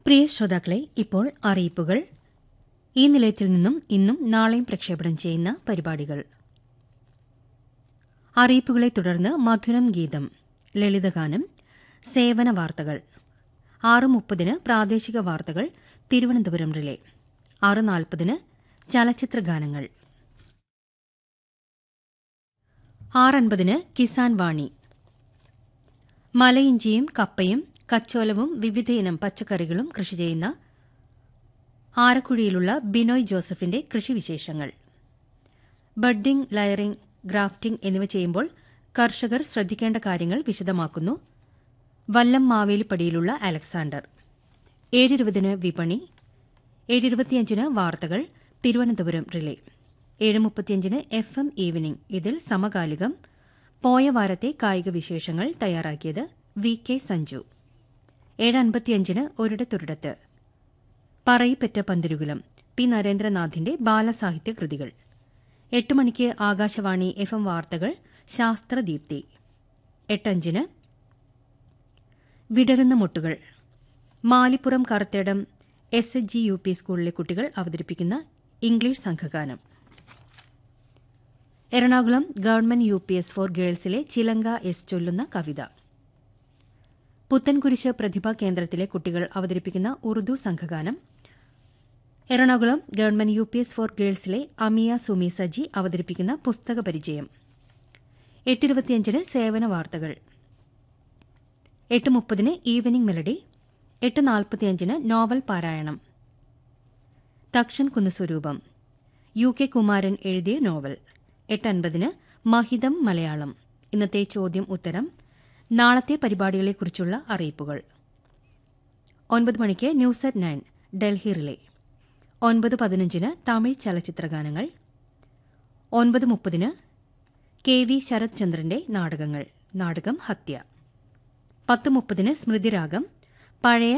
പ്രിയ ശ്രോതാക്കളെ ഇപ്പോൾ അറിയിപ്പുകൾ ഈ നിലയത്തിൽ നിന്നും ഇന്നും നാളെയും പ്രക്ഷേപണം ചെയ്യുന്ന പരിപാടികൾ അറിയിപ്പുകളെ തുടർന്ന് മധുരം ഗീതം ലളിതഗാനം സേവന വാർത്തകൾ ആറ് മുപ്പതിന് പ്രാദേശിക വാർത്തകൾ തിരുവനന്തപുരം റിലേ ആറ് നാൽപ്പതിന് ചലച്ചിത്ര ഗാനങ്ങൾ ആറൻപതിന് കിസാൻ വാണി മലയിഞ്ചിയും കപ്പയും കച്ചോലവും വിവിധയിനം പച്ചക്കറികളും കൃഷി ചെയ്യുന്ന ആരക്കുഴിയിലുള്ള ബിനോയ് ജോസഫിന്റെ കൃഷിവിശേഷങ്ങൾ ബഡ്ഡിംഗ് ലയറിംഗ് ഗ്രാഫ്റ്റിംഗ് എന്നിവ ചെയ്യുമ്പോൾ കർഷകർ ശ്രദ്ധിക്കേണ്ട കാര്യങ്ങൾ വിശദമാക്കുന്നു വല്ലം മാവേലിപ്പടിയിലുള്ള അലക്സാണ്ടർ ഏഴിരുപതിന് വിപണി ഏഴിരുപത്തിയഞ്ചിന് വാർത്തകൾ തിരുവനന്തപുരം റിലേ ഏഴ് മുപ്പത്തിയഞ്ചിന് എഫ് എം ഈവനിംഗ് ഇതിൽ സമകാലികം പോയ വാരത്തെ കായിക വിശേഷങ്ങൾ തയ്യാറാക്കിയത് വി കെ സഞ്ജു ഏഴ് അൻപത്തിയഞ്ചിന് ഒരിടത്തൊരിടത്ത് പറയിപ്പറ്റ പന്തിരുകുലം പി നരേന്ദ്രനാഥിന്റെ ബാലസാഹിത്യ കൃതികൾ എട്ട് മണിക്ക് ആകാശവാണി എഫ് എം വാർത്തകൾ ശാസ്ത്രദീപ്തി എട്ടഞ്ചിന് വിടരുന്ന മുട്ടുകൾ Malipuram Karuthedam S H G U P സ്കൂളിലെ കുട്ടികൾ അവതരിപ്പിക്കുന്ന ഇംഗ്ലീഷ് സംഘഗാനം Ernakulam government U P S four ഗേൾസിലെ ചിലങ്ക എസ് ചൊല്ലുന്ന കവിത പുത്തൻകുരിശ് പ്രതിഭാ കേന്ദ്രത്തിലെ കുട്ടികൾ അവതരിപ്പിക്കുന്ന ഉറുദു സംഘഗാനം Ernakulam government U P S four ഗേൾസിലെ അമിയ സുമി സജി അവതരിപ്പിക്കുന്ന പുസ്തക പരിചയം എട്ടിരുപത്തിയഞ്ചിന് സേവന വാർത്തകൾ എട്ട് മുപ്പതിന് ഈവനിംഗ് മെലഡി എട്ട് നാൽപ്പത്തിയഞ്ചിന് നോവൽ പാരായണം തക്ഷൻ കുന്നുസ്വരൂപം യു കെ കുമാരൻ എഴുതിയ നോവൽ എട്ട് അൻപതിന് മഹിതം മലയാളം ഇന്നത്തെ ചോദ്യം ഉത്തരം നാളത്തെ പരിപാടികളെക്കുറിച്ചുള്ള അറിയിപ്പുകൾ ഒൻപത് മണിക്ക് news at nine Delhi relay ഒൻപത് പതിനഞ്ചിന് തമിഴ് ചലച്ചിത്രഗാനങ്ങൾ ഒൻപത് മുപ്പതിന് കെ വി ശരത് ചന്ദ്രന്റെ നാടകങ്ങൾ നാടകം ഹത്യ പത്ത് മുപ്പതിന് സ്മൃതിരാഗം പഴയ